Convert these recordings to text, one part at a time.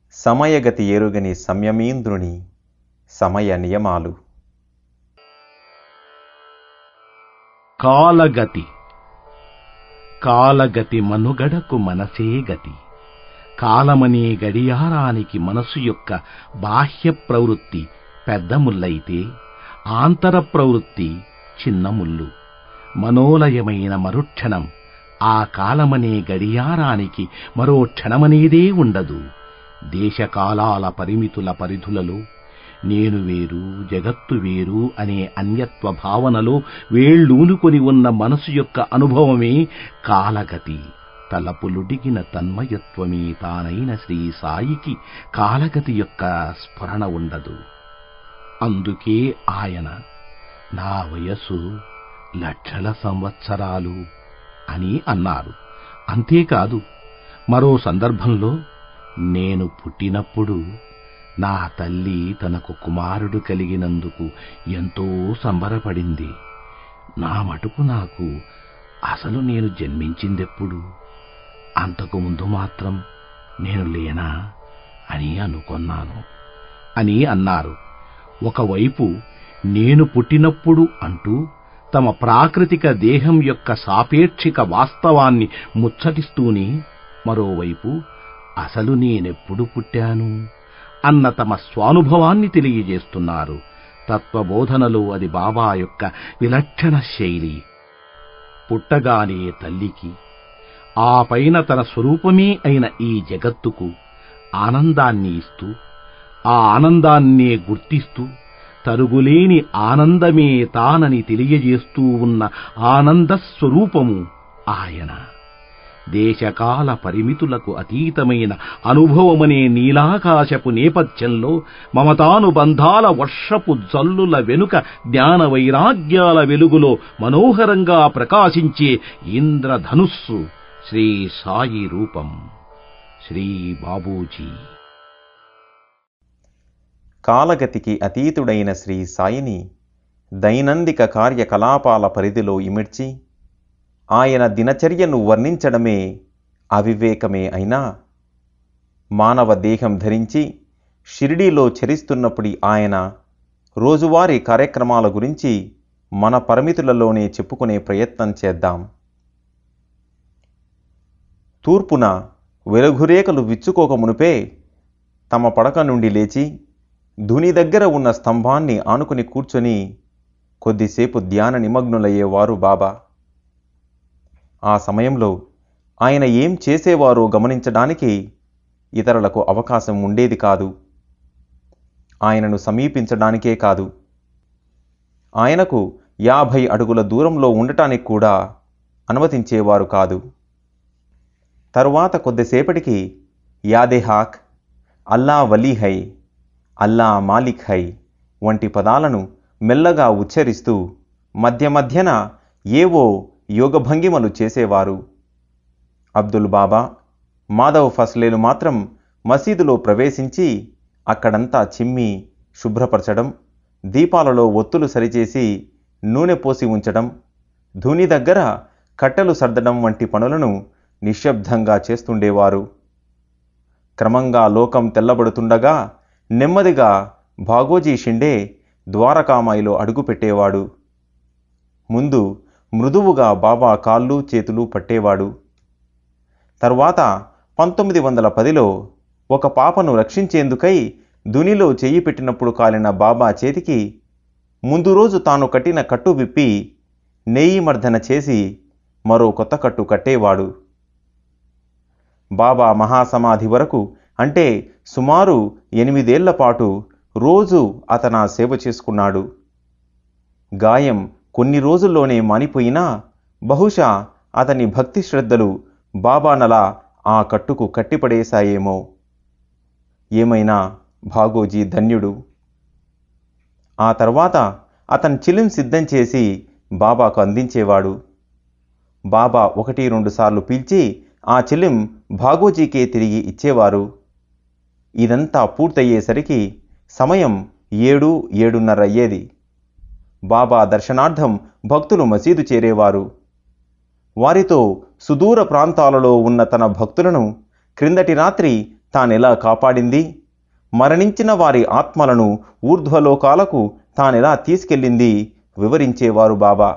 సమయగతి ఎరుగని సంయమీంద్రుని సమయ నియమాలు కాలగతి కాలగతి మనుగడకు మనసే గతి కాలమనే గడియారానికి మనసు యొక్క బాహ్య ప్రవృత్తి పెద్ద ముల్లైతే ఆంతర ప్రవృత్తి చిన్న ముల్లు మనోలయమైన మరుక్షణం ఆ కాలమనే గడియారానికి మరో క్షణమనేదే ఉండదు దేశకాలాల పరిమితుల పరిధులలో నేను వేరు జగత్తు వేరు అనే అన్యత్వ భావనలో వేళ్ళూనుకొని ఉన్న మనసు యొక్క అనుభవమే కాలగతి తలపులుడిగిన తన్మయత్వమే తానైన శ్రీ సాయికి కాలగతి యొక్క స్ఫురణ ఉండదు అందుకే ఆయన నా వయస్సు లక్షల సంవత్సరాలు అని అన్నారు అంతేకాదు మరో సందర్భంలో నేను పుట్టినప్పుడు నా తల్లి తనకు కుమారుడు కలిగినందుకు ఎంతో సంబరపడింది నా మటుకు నాకు అసలు నేను జన్మించిందెప్పుడు అంతకు ముందు మాత్రం నేను లేనా అని అనుకొన్నాను అని అన్నారు ఒకవైపు నేను పుట్టినప్పుడు అంటూ తమ ప్రాకృతిక దేహం యొక్క సాపేక్షిక వాస్తవాన్ని ముచ్చటిస్తూనే మరోవైపు అసలు నేనెప్పుడు పుట్టాను అన్న తమ స్వానుభవాన్ని తెలియజేస్తున్నారు తత్వబోధనలో అది బాబా యొక్క విలక్షణ శైలి పుట్టగానే తల్లికి ఆ పైన తన స్వరూపమే అయిన ఈ జగత్తుకు ఆనందాన్ని ఇస్తూ ఆ ఆనందాన్నే గుర్తిస్తూ తరుగులేని ఆనందమే తానని తెలియజేస్తూ ఉన్న ఆనంద స్వరూపము ఆయన దేశకాల పరిమితులకు అతీతమైన అనుభవమనే నీలాకాశపు నేపథ్యంలో మమతానుబంధాల వర్షపు జల్లుల వెనుక జ్ఞాన వైరాగ్యాల వెలుగులో మనోహరంగా ప్రకాశించే ఇంద్రధనుస్సు శ్రీ సాయి రూపం శ్రీ బాబూజీ కాలగతికి అతీతుడైన శ్రీ సాయిని దైనందిక కార్యకలాపాల పరిధిలో ఇమిడ్చి ఆయన దినచర్యను వర్ణించడమే అవివేకమే అయినా మానవ దేహం ధరించి షిరిడీలో చరిస్తున్నప్పుడు ఆయన రోజువారీ కార్యక్రమాల గురించి మన పరిమితులలోనే చెప్పుకునే ప్రయత్నం చేద్దాం తూర్పున వెలుగురేఖలు విచ్చుకోక మునుపే తమ పడక నుండి లేచి ధుని దగ్గర ఉన్న స్తంభాన్ని ఆనుకుని కూర్చొని కొద్దిసేపు ధ్యాన నిమగ్నులయ్యేవారు బాబా ఆ సమయంలో ఆయన ఏం చేసేవారో గమనించడానికి ఇతరులకు అవకాశం ఉండేది కాదు ఆయనను సమీపించడానికే కాదు ఆయనకు యాభై అడుగుల దూరంలో ఉండటానికి కూడా అనుమతించేవారు కాదు తరువాత కొద్దిసేపటికి యాదెహాక్ అల్లా వలీ హై అల్లా మాలిక్ హై వంటి పదాలను మెల్లగా ఉచ్చరిస్తూ మధ్య మధ్యన ఏవో యోగభంగిమలు చేసేవారు అబ్దుల్ బాబా మాధవ్ ఫస్లేలు మాత్రం మసీదులో ప్రవేశించి అక్కడంతా చిమ్మి శుభ్రపరచడం దీపాలలో ఒత్తులు సరిచేసి నూనె పోసి ఉంచడం ధూని దగ్గర కట్టెలు సర్దడం వంటి పనులను నిశ్శబ్దంగా చేస్తుండేవారు క్రమంగా లోకం తెల్లబడుతుండగా నెమ్మదిగా భాగోజీ షిండే ద్వారకామాయిలో అడుగుపెట్టేవాడు ముందు మృదువుగా బాబా కాళ్ళు చేతులు పట్టేవాడు తరువాత పంతొమ్మిది వందల పదిలో ఒక పాపను రక్షించేందుకై దునిలో చెయ్యి పెట్టినప్పుడు కాలిన బాబా చేతికి ముందు రోజు తాను కట్టిన కట్టు విప్పి నెయ్యి మర్దన చేసి మరో కొత్త కట్టు కట్టేవాడు బాబా మహాసమాధి వరకు అంటే సుమారు ఎనిమిదేళ్ల పాటు రోజు అతన సేవ చేసుకున్నాడు గాయం కొన్ని రోజుల్లోనే మానిపోయినా బహుశా అతని భక్తి శ్రద్ధలు బాబానలా ఆ కట్టుకు కట్టిపడేశాయేమో ఏమైనా భాగోజీ ధన్యుడు ఆ తర్వాత అతను చిలిం సిద్ధం చేసి బాబాకు అందించేవాడు బాబా ఒకటి రెండు సార్లు పీల్చి ఆ చిలిం భాగోజీకే తిరిగి ఇచ్చేవారు ఇదంతా పూర్తయ్యేసరికి సమయం ఏడు ఏడున్నర అయ్యేది బాబా దర్శనార్థం భక్తులు మసీదు చేరేవారు వారితో సుదూర ప్రాంతాలలో ఉన్న తన భక్తులను క్రిందటి రాత్రి తానెలా కాపాడింది మరణించిన వారి ఆత్మలను ఊర్ధ్వలోకాలకు తానెలా తీసుకెళ్ళింది వివరించేవారు బాబా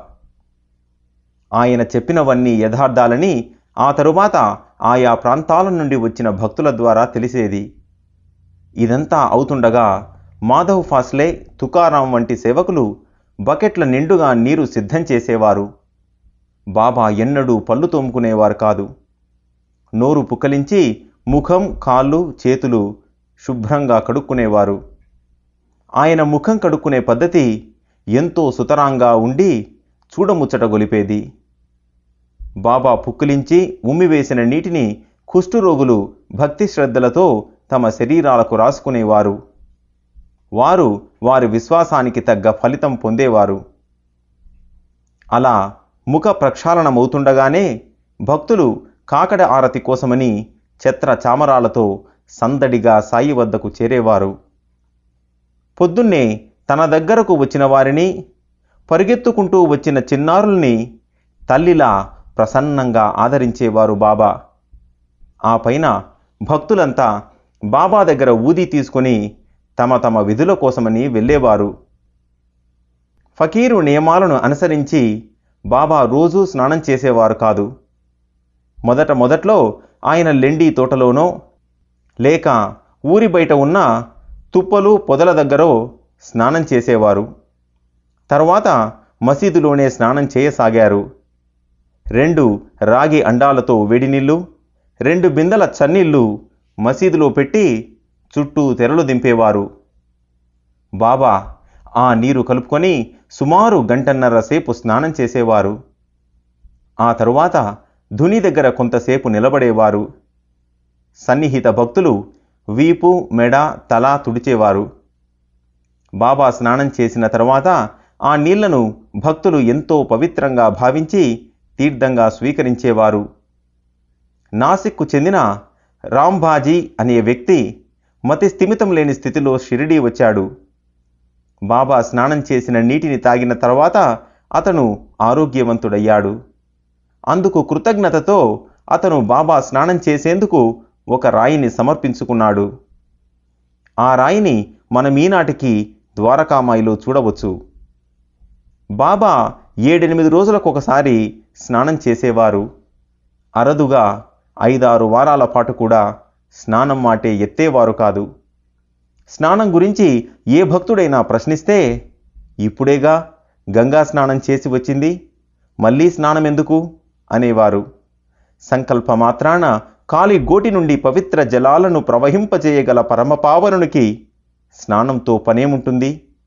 ఆయన చెప్పినవన్నీ యథార్థాలని ఆ తరువాత ఆయా ప్రాంతాల నుండి వచ్చిన భక్తుల ద్వారా తెలిసేది ఇదంతా అవుతుండగా మాధవ్ ఫాస్లే తుకారాం వంటి సేవకులు బకెట్ల నిండుగా నీరు సిద్ధం చేసేవారు బాబా ఎన్నడూ పళ్ళు తోముకునేవారు కాదు నోరు పుక్కలించి ముఖం కాళ్ళు చేతులు శుభ్రంగా కడుక్కునేవారు ఆయన ముఖం కడుక్కునే పద్ధతి ఎంతో సుతరాంగా ఉండి చూడముచ్చట గొలిపేది బాబా పుక్కిలించి ఉమ్మివేసిన నీటిని కుష్ఠురోగులు భక్తి శ్రద్ధలతో తమ శరీరాలకు రాసుకునేవారు వారు వారి విశ్వాసానికి తగ్గ ఫలితం పొందేవారు అలా ముఖ ప్రక్షాళనమవుతుండగానే భక్తులు కాకడ ఆరతి కోసమని ఛత్ర చామరాలతో సందడిగా సాయి వద్దకు చేరేవారు పొద్దున్నే తన దగ్గరకు వచ్చిన వారిని పరిగెత్తుకుంటూ వచ్చిన చిన్నారుల్ని తల్లిలా ప్రసన్నంగా ఆదరించేవారు బాబా ఆ పైన భక్తులంతా బాబా దగ్గర ఊది తీసుకొని తమ తమ విధుల కోసమని వెళ్ళేవారు ఫకీరు నియమాలను అనుసరించి బాబా రోజూ స్నానం చేసేవారు కాదు మొదట మొదట్లో ఆయన లెండి తోటలోనో లేక ఊరి బయట ఉన్న తుప్పలు పొదల దగ్గరో స్నానం చేసేవారు తర్వాత మసీదులోనే స్నానం చేయసాగారు రెండు రాగి అండాలతో వేడి నీళ్ళు రెండు బిందెల చన్నీళ్ళు మసీదులో పెట్టి చుట్టూ తెరలు దింపేవారు బాబా ఆ నీరు కలుపుకొని సుమారు గంటన్నర సేపు స్నానం చేసేవారు ఆ తరువాత ధుని దగ్గర కొంతసేపు నిలబడేవారు సన్నిహిత భక్తులు వీపు మెడ తల తుడిచేవారు బాబా స్నానం చేసిన తర్వాత ఆ నీళ్లను భక్తులు ఎంతో పవిత్రంగా భావించి తీర్థంగా స్వీకరించేవారు నాసిక్కు చెందిన రాంబాజీ అనే వ్యక్తి మతి స్థిమితం లేని స్థితిలో షిరిడీ వచ్చాడు బాబా స్నానం చేసిన నీటిని తాగిన తర్వాత అతను ఆరోగ్యవంతుడయ్యాడు అందుకు కృతజ్ఞతతో అతను బాబా స్నానం చేసేందుకు ఒక రాయిని సమర్పించుకున్నాడు ఆ రాయిని మనం ఈనాటికి ద్వారకామాయిలో చూడవచ్చు బాబా ఏడెనిమిది రోజులకు ఒకసారి స్నానం చేసేవారు అరదుగా ఐదారు వారాల పాటు కూడా స్నానం మాటే ఎత్తేవారు కాదు స్నానం గురించి ఏ భక్తుడైనా ప్రశ్నిస్తే ఇప్పుడేగా గంగా స్నానం చేసి వచ్చింది మళ్ళీ స్నానం ఎందుకు అనేవారు సంకల్ప మాత్రాన కాలి గోటి నుండి పవిత్ర జలాలను ప్రవహింపజేయగల పరమపావనునికి స్నానంతో పనేముంటుంది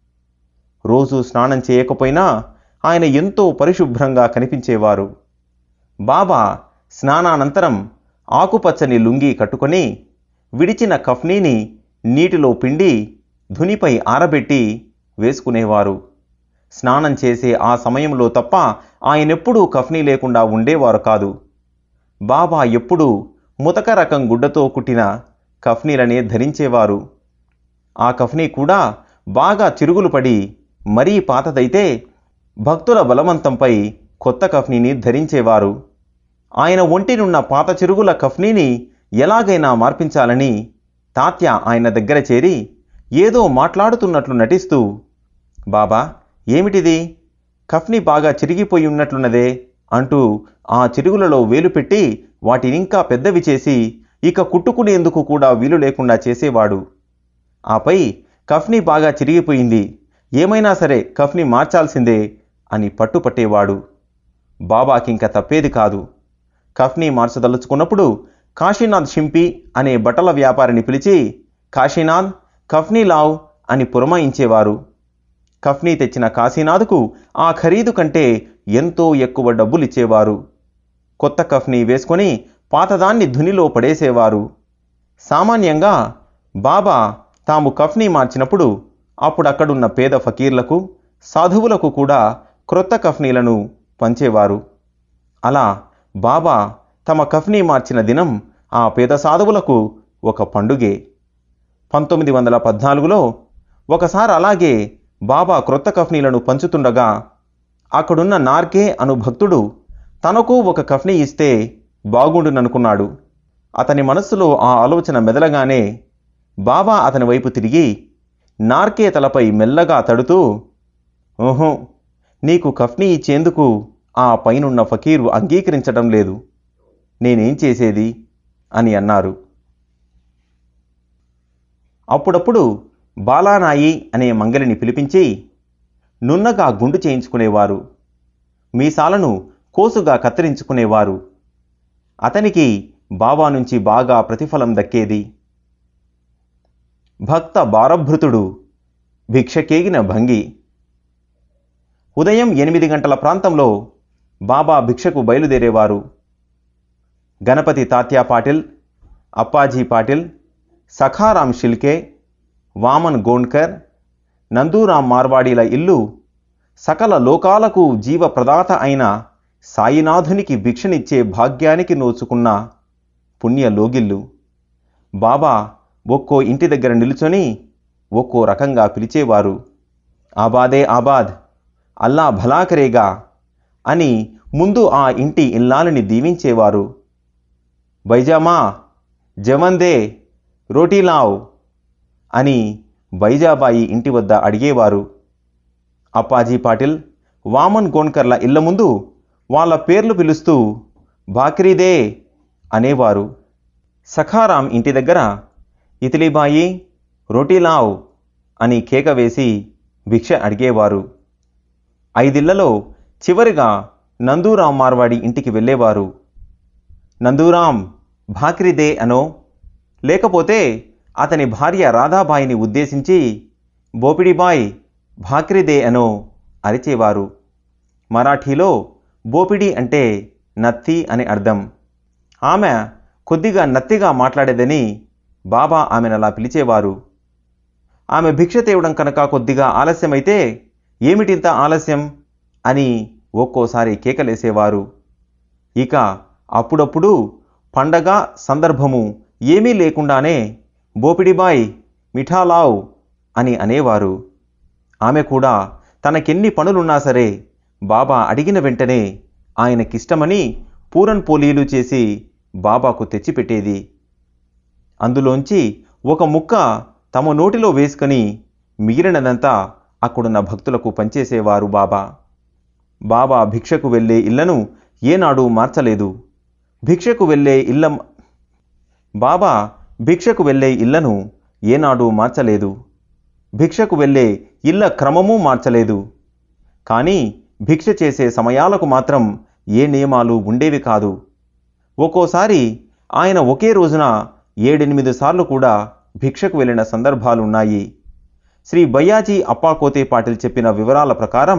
రోజు స్నానం చేయకపోయినా ఆయన ఎంతో పరిశుభ్రంగా కనిపించేవారు బాబా స్నానానంతరం ఆకుపచ్చని లుంగీ కట్టుకొని విడిచిన కఫ్నీని నీటిలో పిండి ధునిపై ఆరబెట్టి వేసుకునేవారు స్నానం చేసే ఆ సమయంలో తప్ప ఆయనెప్పుడూ కఫ్నీ లేకుండా ఉండేవారు కాదు బాబా ఎప్పుడూ ముతక రకం గుడ్డతో కుట్టిన కఫ్నీలనే ధరించేవారు ఆ కఫ్నీ కూడా బాగా చిరుగులు పడి మరీ పాతదైతే భక్తుల బలవంతంపై కొత్త కఫ్నీని ధరించేవారు ఆయన ఒంటినున్న పాత చిరుగుల కఫ్నీని ఎలాగైనా మార్పించాలని తాత్య ఆయన దగ్గర చేరి ఏదో మాట్లాడుతున్నట్లు నటిస్తూ బాబా ఏమిటిది కఫ్ని బాగా చిరిగిపోయి ఉన్నట్లున్నదే అంటూ ఆ చిరుగులలో వేలు పెట్టి వాటినింకా పెద్దవి చేసి ఇక కుట్టుకునేందుకు కూడా వీలు లేకుండా చేసేవాడు ఆపై కఫ్ని బాగా చిరిగిపోయింది ఏమైనా సరే కఫ్ని మార్చాల్సిందే అని పట్టుపట్టేవాడు బాబాకింక తప్పేది కాదు కఫ్ని మార్చదలుచుకున్నప్పుడు కాశీనాథ్ షింపి అనే బట్టల వ్యాపారిని పిలిచి కాశీనాథ్ కఫ్నీ లావ్ అని పురమాయించేవారు కఫ్నీ తెచ్చిన కాశీనాథ్కు ఆ ఖరీదు కంటే ఎంతో ఎక్కువ డబ్బులిచ్చేవారు కొత్త కఫ్నీ వేసుకొని పాతదాన్ని ధునిలో పడేసేవారు సామాన్యంగా బాబా తాము కఫ్నీ మార్చినప్పుడు అప్పుడు అక్కడున్న పేద ఫకీర్లకు సాధువులకు కూడా క్రొత్త కఫ్నీలను పంచేవారు అలా బాబా తమ కఫ్నీ మార్చిన దినం ఆ పేద సాధువులకు ఒక పండుగే పంతొమ్మిది వందల పద్నాలుగులో ఒకసారి అలాగే బాబా క్రొత్త కఫ్నీలను పంచుతుండగా అక్కడున్న నార్కే అను భక్తుడు తనకు ఒక కఫ్నీ ఇస్తే బాగుండుననుకున్నాడు అతని మనస్సులో ఆ ఆలోచన మెదలగానే బాబా అతని వైపు తిరిగి నార్కే తలపై మెల్లగా తడుతూ ఓహో నీకు కఫ్నీ ఇచ్చేందుకు ఆ పైనున్న ఫకీరు అంగీకరించడం లేదు నేనేం చేసేది అని అన్నారు అప్పుడప్పుడు బాలానాయి అనే మంగలిని పిలిపించి నున్నగా గుండు చేయించుకునేవారు మీసాలను కోసుగా కత్తిరించుకునేవారు అతనికి బాబా నుంచి బాగా ప్రతిఫలం దక్కేది భక్త భారభృతుడు భిక్షకేగిన భంగి ఉదయం ఎనిమిది గంటల ప్రాంతంలో బాబా భిక్షకు బయలుదేరేవారు గణపతి తాత్యా పాటిల్ అప్పాజీ పాటిల్ సఖారాం షిల్కే వామన్ గోండ్కర్ నందూరాం మార్వాడీల ఇల్లు సకల లోకాలకు జీవ ప్రదాత అయిన సాయినాథునికి భిక్షనిచ్చే భాగ్యానికి నోచుకున్న పుణ్య లోగిల్లు బాబా ఒక్కో ఇంటి దగ్గర నిలుచొని ఒక్కో రకంగా పిలిచేవారు ఆబాదే ఆబాద్ అల్లా భలా కరేగా అని ముందు ఆ ఇంటి ఇల్లాలని దీవించేవారు బైజామా జవందే రోటీలావ్ అని బైజాబాయి ఇంటి వద్ద అడిగేవారు అప్పాజీ పాటిల్ వామన్ గోన్కర్ల ఇళ్ల ముందు వాళ్ళ పేర్లు పిలుస్తూ బాక్రీదే అనేవారు సఖారాం ఇంటి దగ్గర ఇతిలిబాయి రోటీలావ్ అని కేక వేసి భిక్ష అడిగేవారు ఐదిళ్లలో చివరిగా నందూరాం మార్వాడి ఇంటికి వెళ్ళేవారు నందూరాం భాక్రిదే అనో లేకపోతే అతని భార్య రాధాబాయిని ఉద్దేశించి బోపిడిబాయ్ భాక్రిదే అనో అరిచేవారు మరాఠీలో బోపిడి అంటే నత్తి అని అర్థం ఆమె కొద్దిగా నత్తిగా మాట్లాడేదని బాబా ఆమెను అలా పిలిచేవారు ఆమె భిక్ష తేవడం కనుక కొద్దిగా ఆలస్యమైతే ఏమిటింత ఆలస్యం అని ఒక్కోసారి కేకలేసేవారు ఇక అప్పుడప్పుడు పండగ సందర్భము ఏమీ లేకుండానే బోపిడిబాయ్ మిఠాలావ్ అని అనేవారు ఆమె కూడా తనకెన్ని పనులున్నా సరే బాబా అడిగిన వెంటనే ఆయనకిష్టమని పూరన్ పోలీలు చేసి బాబాకు తెచ్చిపెట్టేది అందులోంచి ఒక ముక్క తమ నోటిలో వేసుకొని మిగిలినదంతా అక్కడున్న భక్తులకు పంచేసేవారు బాబా బాబా భిక్షకు వెళ్ళే ఇళ్లను ఏనాడు మార్చలేదు భిక్షకు వెళ్ళే ఇళ్ళ బాబా భిక్షకు వెళ్ళే ఇళ్లను ఏనాడు మార్చలేదు భిక్షకు వెళ్ళే ఇళ్ళ క్రమము మార్చలేదు కానీ భిక్ష చేసే సమయాలకు మాత్రం ఏ నియమాలు ఉండేవి కాదు ఒక్కోసారి ఆయన ఒకే రోజున ఏడెనిమిది సార్లు కూడా భిక్షకు వెళ్ళిన సందర్భాలున్నాయి శ్రీ బయ్యాజీ అప్పాకోతే పాటిల్ చెప్పిన వివరాల ప్రకారం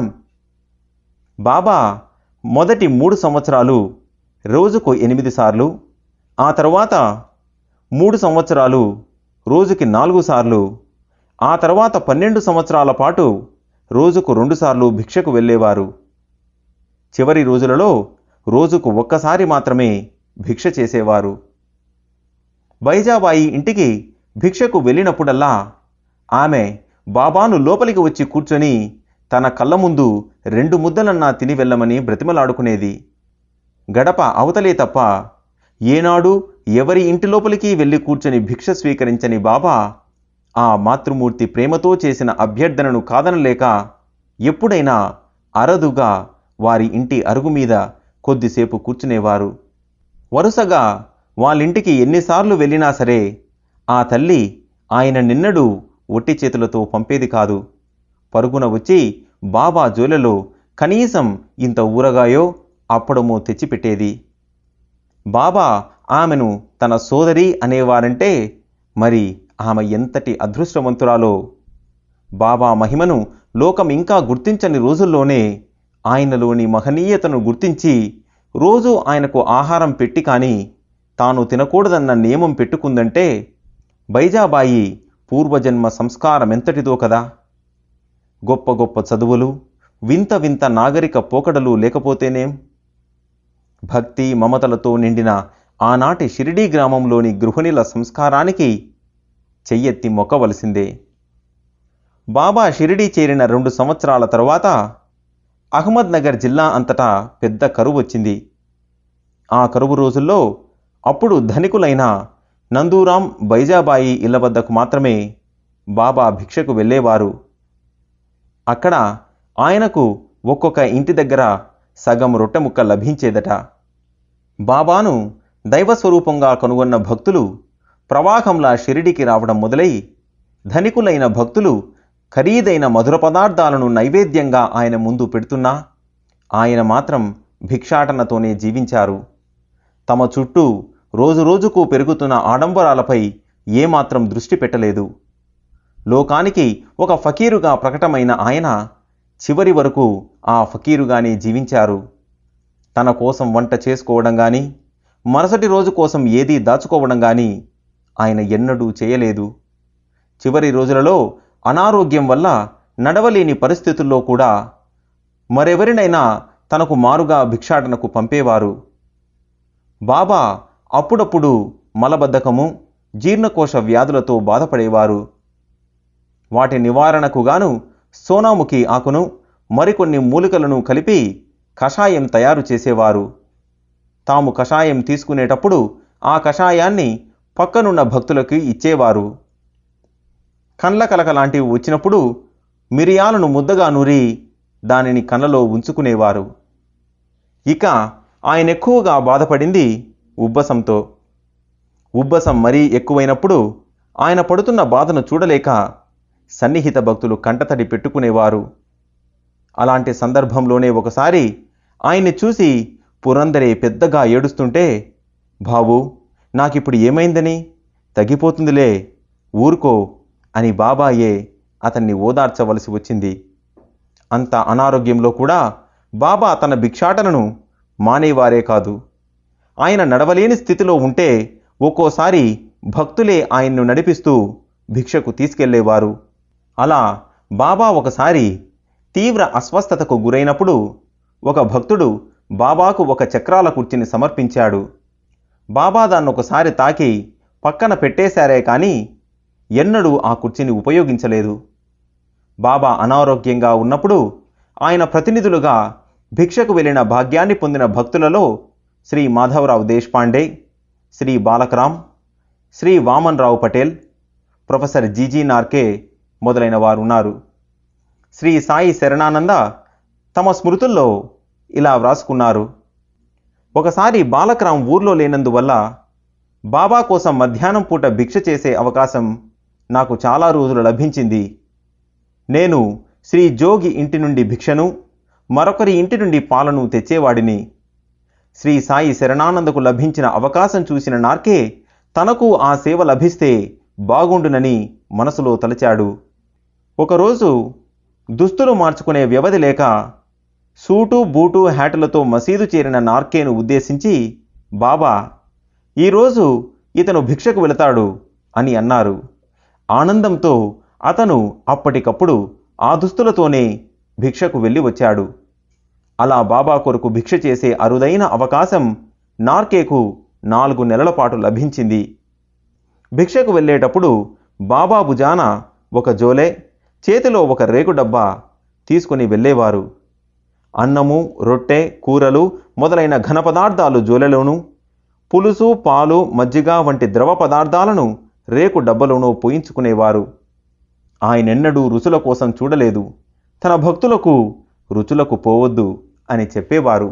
బాబా మొదటి మూడు సంవత్సరాలు రోజుకు ఎనిమిది సార్లు ఆ తర్వాత మూడు సంవత్సరాలు రోజుకి నాలుగు సార్లు ఆ తర్వాత పన్నెండు సంవత్సరాల పాటు రోజుకు రెండుసార్లు భిక్షకు వెళ్ళేవారు చివరి రోజులలో రోజుకు ఒక్కసారి మాత్రమే భిక్ష చేసేవారు బైజాబాయి ఇంటికి భిక్షకు వెళ్ళినప్పుడల్లా ఆమె బాబాను లోపలికి వచ్చి కూర్చొని తన కళ్ళ ముందు రెండు ముద్దలన్నా తిని వెళ్ళమని బ్రతిమలాడుకునేది గడప అవతలే తప్ప ఏనాడు ఎవరి ఇంటి లోపలికి వెళ్ళి కూర్చొని భిక్ష స్వీకరించని బాబా ఆ మాతృమూర్తి ప్రేమతో చేసిన అభ్యర్థనను కాదనలేక ఎప్పుడైనా అరదుగా వారి ఇంటి అరుగు మీద కొద్దిసేపు కూర్చునేవారు వరుసగా వాళ్ళింటికి ఎన్నిసార్లు వెళ్ళినా సరే ఆ తల్లి ఆయన నిన్నడు ఒట్టి చేతులతో పంపేది కాదు పరుగున వచ్చి బాబా జోలెలో కనీసం ఇంత ఊరగాయో అప్పడమో తెచ్చిపెట్టేది బాబా ఆమెను తన సోదరి అనేవారంటే మరి ఆమె ఎంతటి అదృష్టవంతురాలో బాబా మహిమను లోకం ఇంకా గుర్తించని రోజుల్లోనే ఆయనలోని మహనీయతను గుర్తించి రోజు ఆయనకు ఆహారం పెట్టి కానీ తాను తినకూడదన్న నియమం పెట్టుకుందంటే బైజాబాయి పూర్వజన్మ సంస్కారం ఎంతటిదో కదా గొప్ప గొప్ప చదువులు వింత వింత నాగరిక పోకడలు లేకపోతేనేం భక్తి మమతలతో నిండిన ఆనాటి షిరిడీ గ్రామంలోని గృహిణుల సంస్కారానికి చెయ్యెత్తి మొక్కవలసిందే బాబా షిరిడీ చేరిన రెండు సంవత్సరాల తరువాత అహ్మద్ నగర్ జిల్లా అంతటా పెద్ద కరువు వచ్చింది ఆ కరువు రోజుల్లో అప్పుడు ధనికులైన నందూరాం బైజాబాయి ఇళ్ల వద్దకు మాత్రమే బాబా భిక్షకు వెళ్ళేవారు అక్కడ ఆయనకు ఒక్కొక్క ఇంటి దగ్గర సగం రొట్టె ముక్క లభించేదట బాబాను దైవస్వరూపంగా కనుగొన్న భక్తులు ప్రవాహంలా షిరిడికి రావడం మొదలై ధనికులైన భక్తులు ఖరీదైన మధుర పదార్థాలను నైవేద్యంగా ఆయన ముందు పెడుతున్నా ఆయన మాత్రం భిక్షాటనతోనే జీవించారు తమ చుట్టూ రోజురోజుకు పెరుగుతున్న ఆడంబరాలపై ఏమాత్రం దృష్టి పెట్టలేదు లోకానికి ఒక ఫకీరుగా ప్రకటమైన ఆయన చివరి వరకు ఆ ఫకీరుగానే జీవించారు తన కోసం వంట చేసుకోవడం కానీ మరుసటి రోజు కోసం ఏదీ దాచుకోవడం కానీ ఆయన ఎన్నడూ చేయలేదు చివరి రోజులలో అనారోగ్యం వల్ల నడవలేని పరిస్థితుల్లో కూడా మరెవరినైనా తనకు మారుగా భిక్షాటనకు పంపేవారు బాబా అప్పుడప్పుడు మలబద్ధకము జీర్ణకోశ వ్యాధులతో బాధపడేవారు వాటి నివారణకు గాను సోనాముఖి ఆకును మరికొన్ని మూలికలను కలిపి కషాయం తయారు చేసేవారు తాము కషాయం తీసుకునేటప్పుడు ఆ కషాయాన్ని పక్కనున్న భక్తులకు ఇచ్చేవారు కండ్ల కలక లాంటివి వచ్చినప్పుడు మిరియాలను ముద్దగా నూరి దానిని కళ్ళలో ఉంచుకునేవారు ఇక ఆయన ఎక్కువగా బాధపడింది ఉబ్బసంతో ఉబ్బసం మరీ ఎక్కువైనప్పుడు ఆయన పడుతున్న బాధను చూడలేక సన్నిహిత భక్తులు కంటతడి పెట్టుకునేవారు అలాంటి సందర్భంలోనే ఒకసారి ఆయన్ని చూసి పురందరే పెద్దగా ఏడుస్తుంటే బాబు నాకిప్పుడు ఏమైందని తగ్గిపోతుందిలే ఊరుకో అని బాబాయే అతన్ని ఓదార్చవలసి వచ్చింది అంత అనారోగ్యంలో కూడా బాబా తన భిక్షాటనను మానేవారే కాదు ఆయన నడవలేని స్థితిలో ఉంటే ఒక్కోసారి భక్తులే ఆయన్ను నడిపిస్తూ భిక్షకు తీసుకెళ్లేవారు అలా బాబా ఒకసారి తీవ్ర అస్వస్థతకు గురైనప్పుడు ఒక భక్తుడు బాబాకు ఒక చక్రాల కుర్చీని సమర్పించాడు బాబా దాన్ని ఒకసారి తాకి పక్కన పెట్టేశారే కానీ ఎన్నడూ ఆ కుర్చీని ఉపయోగించలేదు బాబా అనారోగ్యంగా ఉన్నప్పుడు ఆయన ప్రతినిధులుగా భిక్షకు వెళ్ళిన భాగ్యాన్ని పొందిన భక్తులలో శ్రీ మాధవరావు దేశ్పాండే శ్రీ బాలకరాం శ్రీ వామన్ రావు పటేల్ ప్రొఫెసర్ జీజీ నార్కే మొదలైన వారు ఉన్నారు శ్రీ సాయి శరణానంద తమ స్మృతుల్లో ఇలా వ్రాసుకున్నారు ఒకసారి బాలకరాం ఊర్లో లేనందువల్ల బాబా కోసం మధ్యాహ్నం పూట భిక్ష చేసే అవకాశం నాకు చాలా రోజులు లభించింది నేను శ్రీ జోగి ఇంటి నుండి భిక్షను మరొకరి ఇంటి నుండి పాలను తెచ్చేవాడిని శ్రీ సాయి శరణానందకు లభించిన అవకాశం చూసిన నార్కే తనకు ఆ సేవ లభిస్తే బాగుండునని మనసులో తలచాడు ఒకరోజు దుస్తులు మార్చుకునే వ్యవధి లేక సూటు బూటు హ్యాటులతో మసీదు చేరిన నార్కేను ఉద్దేశించి బాబా ఈరోజు ఇతను భిక్షకు వెళతాడు అని అన్నారు ఆనందంతో అతను అప్పటికప్పుడు ఆ దుస్తులతోనే భిక్షకు వెళ్ళి వచ్చాడు అలా బాబా కొరకు భిక్ష చేసే అరుదైన అవకాశం నార్కేకు నాలుగు నెలల పాటు లభించింది భిక్షకు వెళ్ళేటప్పుడు బాబా భుజాన ఒక జోలె చేతిలో ఒక రేకు డబ్బా తీసుకుని వెళ్ళేవారు అన్నము రొట్టె కూరలు మొదలైన ఘన పదార్థాలు జోలెలోను పులుసు పాలు మజ్జిగ వంటి ద్రవ పదార్థాలను రేకు డబ్బలోనూ పోయించుకునేవారు ఆయనెన్నడూ రుచుల కోసం చూడలేదు తన భక్తులకు రుచులకు పోవద్దు అని చెప్పేవారు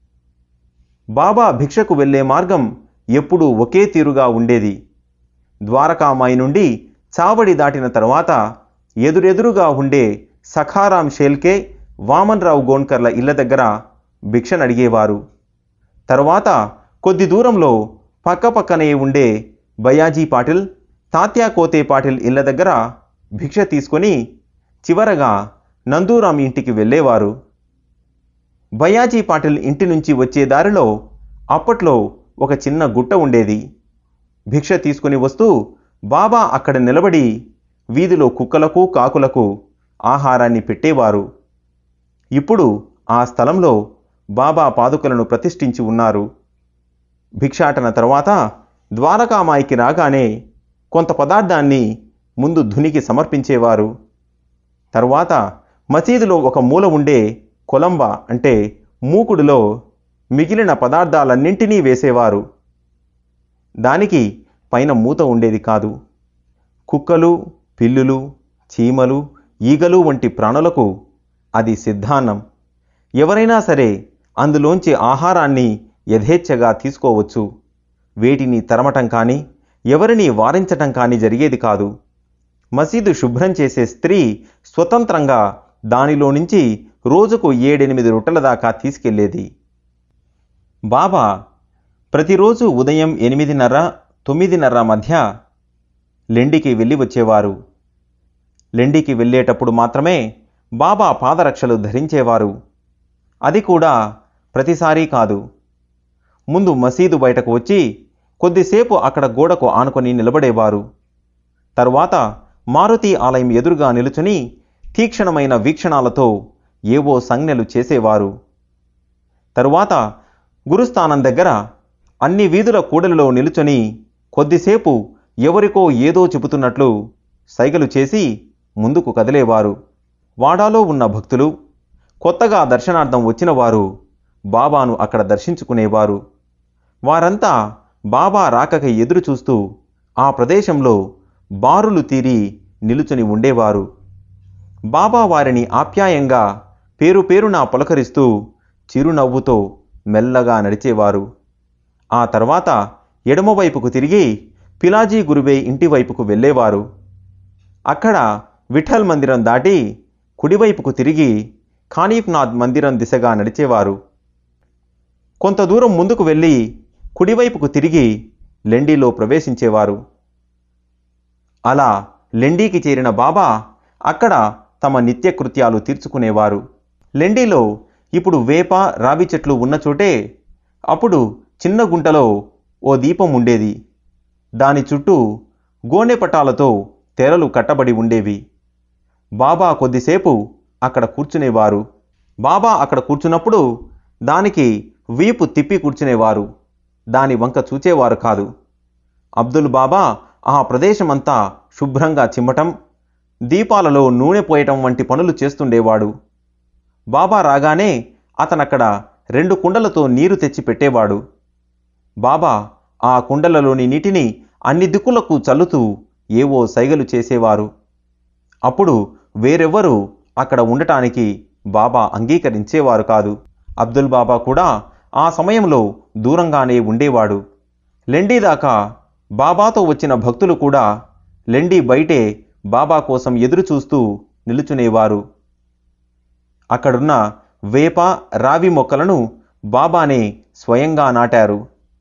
బాబా భిక్షకు వెళ్ళే మార్గం ఎప్పుడూ ఒకే తీరుగా ఉండేది ద్వారకామాయి నుండి చావడి దాటిన తర్వాత ఎదురెదురుగా ఉండే సఖారాం షేల్కే వామన్రావు గోన్కర్ల ఇళ్ల దగ్గర భిక్షనడిగేవారు తరువాత కొద్ది దూరంలో పక్కపక్కనే ఉండే బయాజీ పాటిల్ తాత్యా కోతే పాటిల్ ఇళ్ల దగ్గర భిక్ష తీసుకొని చివరగా నందూరాం ఇంటికి వెళ్ళేవారు బయాజీ పాటిల్ ఇంటి నుంచి వచ్చే దారిలో అప్పట్లో ఒక చిన్న గుట్ట ఉండేది భిక్ష తీసుకుని వస్తూ బాబా అక్కడ నిలబడి వీధిలో కుక్కలకు కాకులకు ఆహారాన్ని పెట్టేవారు ఇప్పుడు ఆ స్థలంలో బాబా పాదుకలను ప్రతిష్ఠించి ఉన్నారు భిక్షాటన తర్వాత ద్వారకామాయికి రాగానే కొంత పదార్థాన్ని ముందు ధునికి సమర్పించేవారు తరువాత మసీదులో ఒక మూల ఉండే కొలంబ అంటే మూకుడులో మిగిలిన పదార్థాలన్నింటినీ వేసేవారు దానికి పైన మూత ఉండేది కాదు కుక్కలు పిల్లులు చీమలు ఈగలు వంటి ప్రాణులకు అది సిద్ధాన్నం ఎవరైనా సరే అందులోంచి ఆహారాన్ని యథేచ్ఛగా తీసుకోవచ్చు వేటిని తరమటం కానీ ఎవరిని వారించటం కానీ జరిగేది కాదు మసీదు శుభ్రం చేసే స్త్రీ స్వతంత్రంగా దానిలో నుంచి రోజుకు ఏడెనిమిది రొట్టెల దాకా తీసుకెళ్లేది బాబా ప్రతిరోజు ఉదయం ఎనిమిదిన్నర తొమ్మిదిన్నర మధ్య లెండికి వెళ్ళి వచ్చేవారు లెండికి వెళ్ళేటప్పుడు మాత్రమే బాబా పాదరక్షలు ధరించేవారు అది కూడా ప్రతిసారీ కాదు ముందు మసీదు బయటకు వచ్చి కొద్దిసేపు అక్కడ గోడకు ఆనుకొని నిలబడేవారు తరువాత మారుతి ఆలయం ఎదురుగా నిలుచుని తీక్షణమైన వీక్షణాలతో ఏవో సంజ్ఞలు చేసేవారు తరువాత గురుస్థానం దగ్గర అన్ని వీధుల కూడలిలో నిలుచుని కొద్దిసేపు ఎవరికో ఏదో చెబుతున్నట్లు సైగలు చేసి ముందుకు కదిలేవారు వాడాలో ఉన్న భక్తులు కొత్తగా దర్శనార్థం వచ్చిన వారు బాబాను అక్కడ దర్శించుకునేవారు వారంతా బాబా రాకక ఎదురు చూస్తూ ఆ ప్రదేశంలో బారులు తీరి నిలుచుని ఉండేవారు బాబా వారిని ఆప్యాయంగా పేరు పేరున పులకరిస్తూ చిరునవ్వుతో మెల్లగా నడిచేవారు ఆ తర్వాత ఎడమవైపుకు తిరిగి పిలాజీ గురువే ఇంటి వైపుకు వెళ్ళేవారు అక్కడ విఠల్ మందిరం దాటి కుడివైపుకు తిరిగి ఖానీఫ్నాథ్ మందిరం దిశగా నడిచేవారు కొంత దూరం ముందుకు వెళ్ళి కుడివైపుకు తిరిగి లెండిలో ప్రవేశించేవారు అలా లెండీకి చేరిన బాబా అక్కడ తమ నిత్యకృత్యాలు తీర్చుకునేవారు లెండిలో ఇప్పుడు వేప రావి చెట్లు ఉన్న చోటే అప్పుడు చిన్న గుంటలో ఓ దీపం ఉండేది దాని చుట్టూ గోనె పటాలతో తెరలు కట్టబడి ఉండేవి బాబా కొద్దిసేపు అక్కడ కూర్చునేవారు బాబా అక్కడ కూర్చున్నప్పుడు దానికి వీపు తిప్పి కూర్చునేవారు దాని వంక చూచేవారు కాదు అబ్దుల్ బాబా ఆ ప్రదేశమంతా శుభ్రంగా చిమ్మటం దీపాలలో నూనె పోయటం వంటి పనులు చేస్తుండేవాడు బాబా రాగానే అతనక్కడ రెండు కుండలతో నీరు తెచ్చి పెట్టేవాడు బాబా ఆ కుండలలోని నీటిని అన్ని దిక్కులకు చల్లుతూ ఏవో సైగలు చేసేవారు అప్పుడు వేరెవ్వరూ అక్కడ ఉండటానికి బాబా అంగీకరించేవారు కాదు అబ్దుల్ బాబా కూడా ఆ సమయంలో దూరంగానే ఉండేవాడు లెండి దాకా బాబాతో వచ్చిన భక్తులు కూడా లెండి బయటే బాబా కోసం ఎదురు చూస్తూ నిలుచునేవారు అక్కడున్న వేప రావి మొక్కలను బాబానే స్వయంగా నాటారు